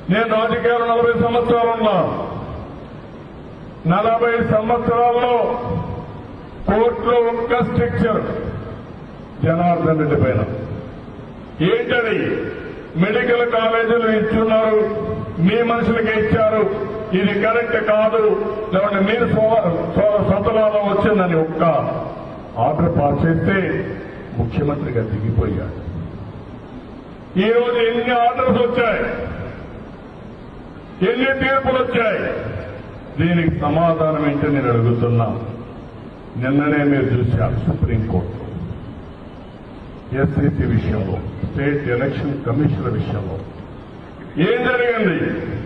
నేను రాజకీయాలు నలభై సంవత్సరాలు ఉన్నా నలభై సంవత్సరాల్లో కోర్టులో ఒక్క స్ట్రక్చర్ జనార్దన్ రెడ్డి పైన ఏంటది మెడికల్ కాలేజీలు ఇచ్చున్నారు మీ మనుషులకి ఇచ్చారు ఇది కరెక్ట్ కాదు లేదంటే మీరు సొంతలాభం వచ్చిందని ఒక్క ఆర్డర్ పాస్ చేస్తే ముఖ్యమంత్రిగా దిగిపోయాడు ఈ రోజు ఎన్ని ఆర్డర్స్ వచ్చాయి ఎన్ని తీర్పులు వచ్చాయి దీనికి సమాధానం ఏంటో నేను అడుగుతున్నా నిన్ననే మీరు చూశారు సుప్రీంకోర్టు ఎస్సీసీ విషయంలో స్టేట్ ఎలక్షన్ కమిషనర్ విషయంలో ఏం జరిగింది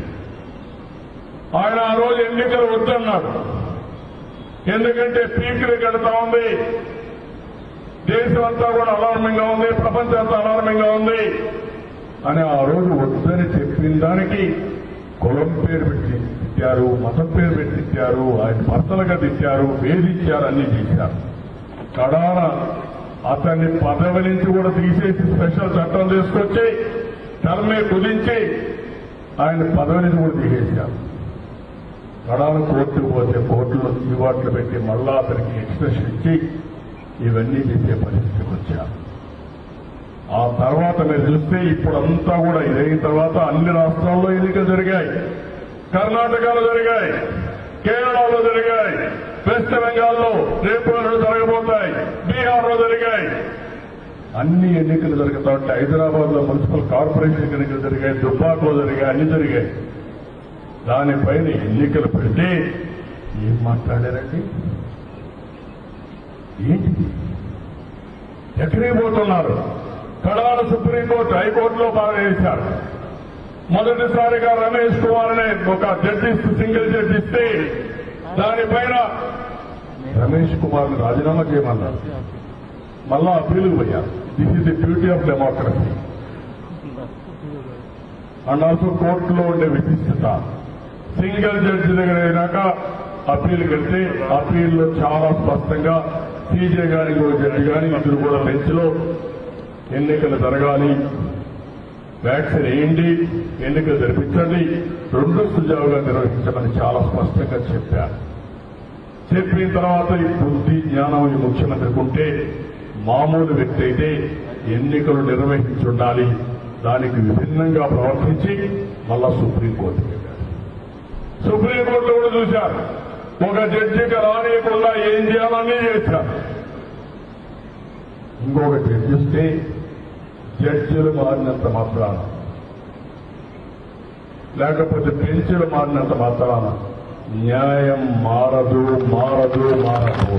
ఆయన ఆ రోజు ఎన్నికలు వద్దన్నాడు ఎందుకంటే పీకులు కడతా ఉంది దేశం అంతా కూడా అలార్మింగ్ గా ఉంది ప్రపంచం అంతా అలార్మింగ్ గా ఉంది అని ఆ రోజు వద్దని చెప్పిన దానికి కులం పేరు పెట్టి తిట్టారు మతం పేరు పెట్టి తిట్టారు ఆయన భర్తలుగా తిట్టారు వేధించారు అన్ని చేశారు కడాన అతన్ని పదవి నుంచి కూడా తీసేసి స్పెషల్ చట్టం తీసుకొచ్చి టర్మే కుదించి ఆయన పదవి నుంచి కూడా తీసేశారు కడాన కోర్టుకు పోతే కోర్టులో చివాట్లు పెట్టి మళ్ళా అతనికి ఎక్స్ప్రెషన్ ఇచ్చి ఇవన్నీ చేసే పరిస్థితికి వచ్చారు ఆ తర్వాత మీరు చూస్తే ఇప్పుడు అంతా కూడా ఇదైన తర్వాత అన్ని రాష్ట్రాల్లో ఎన్నికలు జరిగాయి కర్ణాటకలో జరిగాయి కేరళలో జరిగాయి వెస్ట్ బెంగాల్లో రేపు ఎల్లుండి జరగబోతాయి బీహార్లో జరిగాయి అన్ని ఎన్నికలు జరుగుతా ఉంటే హైదరాబాద్ లో మున్సిపల్ కార్పొరేషన్ ఎన్నికలు జరిగాయి దుబ్బాక్లో జరిగాయి అన్ని జరిగాయి దానిపైన ఎన్నికలు పెడితే ఏం మాట్లాడారండి ఏంటిది ఎక్కడికి పోతున్నారు కడాల సుప్రీంకోర్టు హైకోర్టులో బాగా చేశారు మొదటిసారిగా రమేష్ కుమార్ అనే ఒక జడ్జి సింగిల్ జడ్జి ఇస్తే దానిపైన రమేష్ కుమార్ ని రాజీనామా చేయమన్నారు మళ్ళా అప్పీలుకు పోయారు this is the beauty of democracy and also కోర్టులో ఉండే విశిష్టత సింగిల్ జడ్జి దగ్గర అయినాక అప్పీల్కి వెళ్తే అప్పీల్లో చాలా స్పష్టంగా సీజే గారి ఇంకో జడ్జి గాని ఇద్దరు కూడా బెంచ్ లో ఎన్నికలు జరగాలి వ్యాక్సిన్ వేయండి ఎన్నికలు జరిపించండి రెండు సుజావుగా నిర్వహించమని చాలా స్పష్టంగా చెప్పారు చెప్పిన తర్వాత ఈ బుద్ధి జ్ఞానం ఈ ముఖ్యమంత్రికి ఉంటే మామూలు వ్యక్తి అయితే ఎన్నికలు నిర్వహించి ఉండాలి దానికి విభిన్నంగా ప్రవర్తించి మళ్ళా సుప్రీంకోర్టుకి వెళ్ళారు సుప్రీంకోర్టులో కూడా చూశారు ఒక జడ్జికి రానియకుండా ఏం చేయాలని చేశారు ఇంకొక జడ్జి వస్తే జడ్జిలు మారినంత మాత్రాన లేకపోతే బెంచ్లు మారినంత మాత్రాన న్యాయం మారదు మారదు మారదు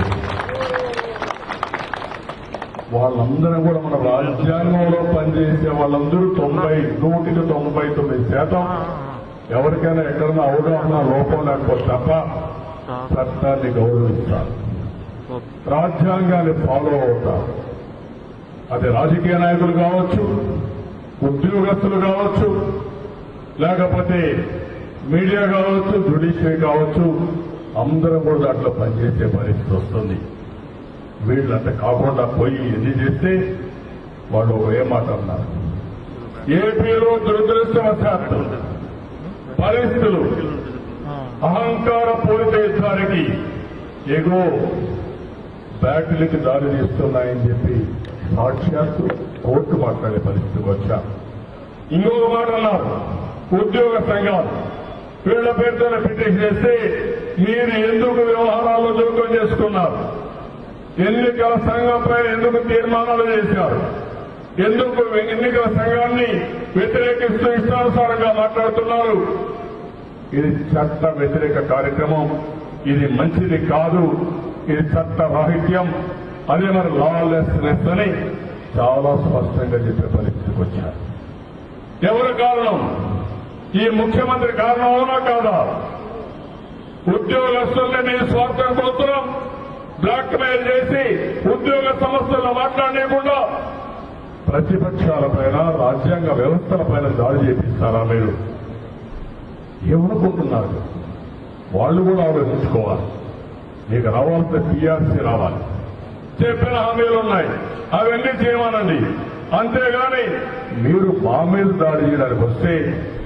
వాళ్ళందరూ కూడా మన రాజ్యాంగంలో పనిచేసే వాళ్ళందరూ తొంభై నూటికి తొంభై తొమ్మిది శాతం ఎవరికైనా ఎక్కడైనా అవగాహన లోపం లేకపోతే తప్ప చట్టాన్ని గౌరవిస్తారు రాజ్యాంగాన్ని ఫాలో అవుతారు అది రాజకీయ నాయకులు కావచ్చు ఉద్యోగస్తులు కావచ్చు లేకపోతే మీడియా కావచ్చు జ్యుడిషియరీ కావచ్చు అందరం కూడా దాంట్లో పనిచేసే పరిస్థితి వస్తుంది వీళ్ళంత కాకుండా పోయి ఎన్ని చేస్తే వాళ్ళు ఒక ఏ మాట అన్నారు ఏపీలో దురదృష్టవశాత్తు పరిస్థితులు అహంకార పూరిత యుద్ధానికి ఎగో బ్యాటిల్కి దారి తీస్తున్నాయని చెప్పి సాక్షాత్తు కోర్టు మాట్లాడే పరిస్థితికి వచ్చా ఇంకొక మాట అన్నారు ఉద్యోగ సంఘాలు వీళ్ల పేరుతో పిటిషన్ చేస్తే మీరు ఎందుకు వ్యవహారాల్లో జోక్యం చేసుకున్నారు ఎన్నికల సంఘంపై ఎందుకు తీర్మానాలు చేశారు ఎందుకు ఎన్నికల సంఘాన్ని వ్యతిరేకిస్తూ ఇష్టానుసారంగా మాట్లాడుతున్నారు ఇది చట్ట వ్యతిరేక కార్యక్రమం ఇది మంచిది కాదు ఇది చట్ట రాహిత్యం అదే మరి లాలెస్నెస్ అని చాలా స్పష్టంగా చెప్పే పరిస్థితికి వచ్చారు ఎవరు కారణం ఈ ముఖ్యమంత్రి కారణం అవునా కాదా ఉద్యోగస్తుల్ని మీ స్వార్థం కోసరం బ్లాక్ మెయిల్ చేసి ఉద్యోగ సమస్యలను మాట్లాడలేకుండా ప్రతిపక్షాలపైన రాజ్యాంగ వ్యవస్థలపైన దాడి చేపిస్తారా మీరు ఏమనుకుంటున్నారు వాళ్ళు కూడా ఆలోచించుకోవాలి మీకు రావాల్సిన పీఆర్సీ రావాలి చెప్పిన హామీలు ఉన్నాయి అవన్నీ చేయమనండి అంతేగాని మీరు మా మీద దాడి చేయడానికి వస్తే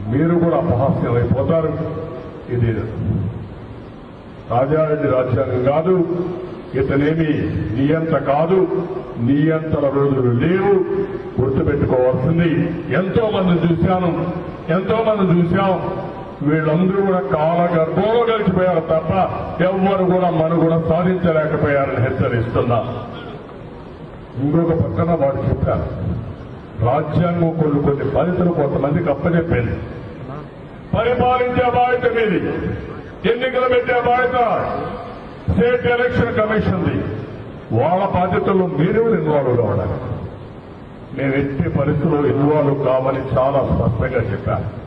మీరు కూడా అపహాస్యం అయిపోతారు ఇది రాజారెడ్డి రాజ్యాంగం కాదు ఇతనేమి నియంత కాదు నియంతల రోజులు లేవు గుర్తుపెట్టుకోవాల్సింది ఎంతో మంది చూశాను ఎంతో మంది చూశాం వీళ్ళందరూ కూడా కాల గర్భంలో కలిసిపోయారు తప్ప ఎవ్వరు కూడా మనుగడ సాధించలేకపోయారని హెచ్చరిస్తున్నా ఇంకొక పక్కన వాడు చెప్పారు రాజ్యాంగం కొన్ని కొన్ని బాధితులు కొంతమందికి అప్పచెప్పింది పరిపాలించే బాధ్యత మీది ఎన్నికలు పెట్టే బాధ్యత స్టేట్ ఎలక్షన్ కమిషన్ది వాళ్ళ బాధ్యతల్లో మీరు ఇన్వాల్వ్ కావడానికి నేను ఎట్టి పరిస్థితుల్లో ఇన్వాల్వ్ కావని చాలా స్పష్టంగా చెప్పాను